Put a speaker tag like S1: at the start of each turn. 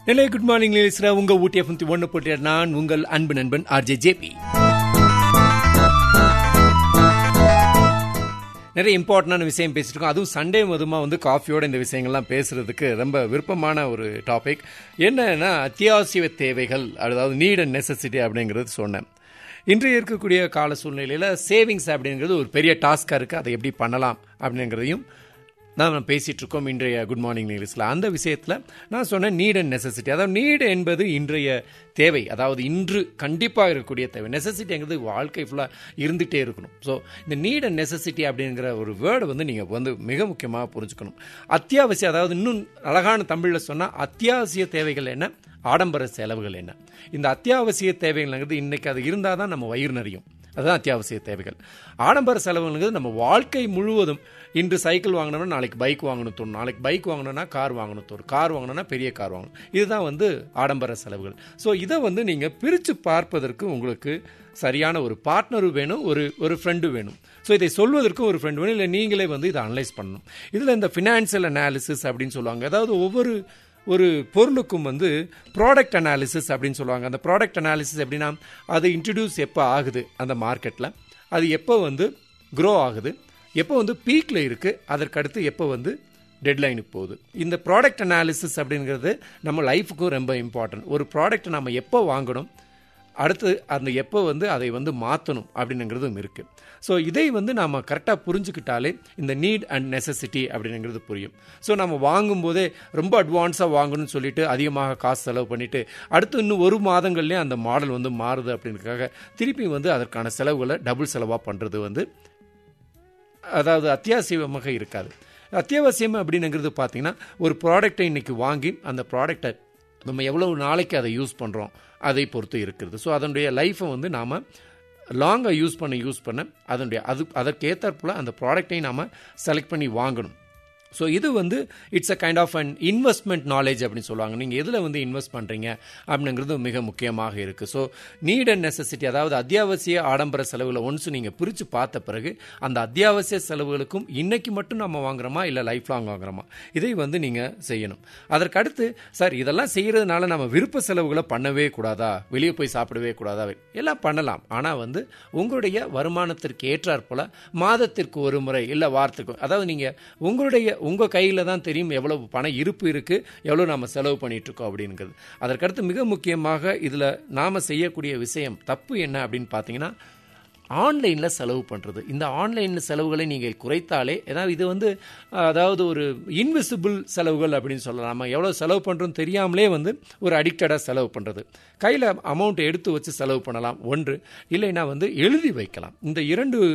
S1: hello good morning லேஸ்ரா உங்க ஊட்டி FM ஒன்று போட்டிய நான் உங்கள் அன்பு நண்பன் ஆர்ஜே ஜேபி நிறைய இம்பார்ட்டண்டான விஷயம் பேசிட்டு இருக்கோம் அதுவும் சண்டே மதுமா வந்து காஃபியோட இந்த விஷயங்கள்லாம் பேசுறதுக்கு ரொம்ப விருப்பமான ஒரு டாபிக் என்னன்னா அத்தியாவசிய தேவைகள் அதாவது நீட் அண்ட் நெசசிட்டி அப்படிங்கிறது சொன்னேன் இன்றைய இருக்கக்கூடிய கால சூழ்நிலையில் சேவிங்ஸ் அப்படிங்கிறது ஒரு பெரிய டாஸ்காக இருக்குது அதை எப்படி பண்ணலாம் அப்படிங்கிறதையும் நான் பேசிகிட்டு இருக்கோம் இன்றைய குட் மார்னிங் நியூஸில் அந்த விஷயத்தில் நான் சொன்னேன் நீட் அண்ட் நெசசிட்டி அதாவது நீடு என்பது இன்றைய தேவை அதாவது இன்று கண்டிப்பாக இருக்கக்கூடிய தேவை நெசசிட்டிங்கிறது வாழ்க்கை ஃபுல்லாக இருந்துகிட்டே இருக்கணும் ஸோ இந்த நீட் அண்ட் நெசசிட்டி அப்படிங்கிற ஒரு வேர்டு வந்து நீங்கள் வந்து மிக முக்கியமாக புரிஞ்சுக்கணும் அத்தியாவசியம் அதாவது இன்னும் அழகான தமிழில் சொன்னால் அத்தியாவசிய தேவைகள் என்ன ஆடம்பர செலவுகள் என்ன இந்த அத்தியாவசிய தேவைகள்ங்கிறது இன்றைக்கி அது இருந்தால் தான் நம்ம வயிறு நிறையும் அதுதான் அத்தியாவசிய தேவைகள் ஆடம்பர செலவுங்கிறது நம்ம வாழ்க்கை முழுவதும் இன்று சைக்கிள் வாங்கினோம்னா நாளைக்கு பைக் வாங்கணும் தோணும் நாளைக்கு பைக் வாங்கணும்னா கார் வாங்கணும் தோணும் கார் வாங்கணும்னா பெரிய கார் வாங்கணும் இதுதான் வந்து ஆடம்பர செலவுகள் ஸோ இதை வந்து நீங்கள் பிரித்து பார்ப்பதற்கு உங்களுக்கு சரியான ஒரு பார்ட்னரும் வேணும் ஒரு ஒரு ஃப்ரெண்டு வேணும் ஸோ இதை சொல்வதற்கும் ஒரு ஃப்ரெண்டு வேணும் இல்லை நீங்களே வந்து இதை அனலைஸ் பண்ணணும் இதில் இந்த ஃபினான்சியல் அனாலிசிஸ் அப்படின்னு சொல்லுவாங்க அதாவது ஒவ்வொரு ஒரு பொருளுக்கும் வந்து ப்ராடக்ட் அனாலிசிஸ் அப்படின்னு சொல்லுவாங்க அந்த ப்ராடக்ட் அனாலிசிஸ் எப்படின்னா அது இன்ட்ரடியூஸ் எப்போ ஆகுது அந்த மார்க்கெட்டில் அது எப்போ வந்து க்ரோ ஆகுது எப்போ வந்து பீக்கில் இருக்குது அதற்கடுத்து எப்போ வந்து டெட்லைனுக்கு போகுது இந்த ப்ராடக்ட் அனாலிசிஸ் அப்படிங்கிறது நம்ம லைஃபுக்கும் ரொம்ப இம்பார்ட்டன்ட் ஒரு ப்ராடக்ட் நம்ம எப்போ வாங்கணும் அடுத்து அந்த எப்போ வந்து அதை வந்து மாற்றணும் அப்படிங்கிறதும் இருக்குது ஸோ இதை வந்து நாம் கரெக்டாக புரிஞ்சுக்கிட்டாலே இந்த நீட் அண்ட் நெசசிட்டி அப்படிங்கிறது புரியும் ஸோ நம்ம வாங்கும்போதே ரொம்ப அட்வான்ஸாக வாங்கணும்னு சொல்லிட்டு அதிகமாக காசு செலவு பண்ணிவிட்டு அடுத்து இன்னும் ஒரு மாதங்கள்லேயே அந்த மாடல் வந்து மாறுது அப்படின்றதுக்காக திருப்பி வந்து அதற்கான செலவுகளை டபுள் செலவாக பண்ணுறது வந்து அதாவது அத்தியாவசியமாக இருக்காது அத்தியாவசியம் அப்படிங்கிறது பார்த்தீங்கன்னா ஒரு ப்ராடக்டை இன்றைக்கி வாங்கி அந்த ப்ராடக்டை நம்ம எவ்வளவு நாளைக்கு அதை யூஸ் பண்ணுறோம் அதை பொறுத்து இருக்கிறது ஸோ அதனுடைய லைஃப்பை வந்து நாம் லாங்காக யூஸ் பண்ண யூஸ் பண்ண அதனுடைய அது அதற்கேற்றாற்போல் அந்த ப்ராடக்டை நாம் செலக்ட் பண்ணி வாங்கணும் ஸோ இது வந்து it's a kind of an investment knowledge அப்படின்னு சொல்லுவாங்க நீங்கள் எதில் வந்து இன்வெஸ்ட் பண்ணுறீங்க அப்படிங்கிறது மிக முக்கியமாக இருக்குது ஸோ நீட் அண்ட் நெசசிட்டி அதாவது அத்தியாவசிய ஆடம்பர செலவுகளை ஒன்ஸ் நீங்கள் பிரித்து பார்த்த பிறகு அந்த அத்தியாவசிய செலவுகளுக்கும் இன்னைக்கு மட்டும் நம்ம வாங்குறோமா இல்லை லைஃப் லாங் வாங்குறோமா இதை வந்து நீங்கள் செய்யணும் அதற்கடுத்து சார் இதெல்லாம் செய்கிறதுனால நம்ம விருப்ப செலவுகளை பண்ணவே கூடாதா வெளியே போய் சாப்பிடவே கூடாதா எல்லாம் பண்ணலாம் ஆனால் வந்து உங்களுடைய வருமானத்திற்கு ஏற்றாற் போல் மாதத்திற்கு ஒரு முறை இல்லை வாரத்துக்கு அதாவது நீங்கள் உங்களுடைய உங்கள் கையில் தான் தெரியும் எவ்வளவு பண இருப்பு இருக்குது எவ்வளோ நம்ம செலவு பண்ணிகிட்ருக்கோம் அப்படிங்கிறது அதற்கடுத்து மிக முக்கியமாக இதில் நாம் செய்யக்கூடிய விஷயம் தப்பு என்ன அப்படின்னு பார்த்தீங்கன்னா ஆன்லைனில் செலவு பண்ணுறது இந்த ஆன்லைன் செலவுகளை நீங்கள் குறைத்தாலே ஏதாவது இது வந்து அதாவது ஒரு இன்விசிபிள் செலவுகள் அப்படின்னு சொல்லலாம் நம்ம எவ்வளோ செலவு பண்ணுறோம் தெரியாமலே வந்து ஒரு அடிக்டடாக செலவு பண்ணுறது கையில் அமௌண்ட் எடுத்து வச்சு செலவு பண்ணலாம் ஒன்று இல்லைன்னா வந்து எழுதி வைக்கலாம் இந்த இரண்டு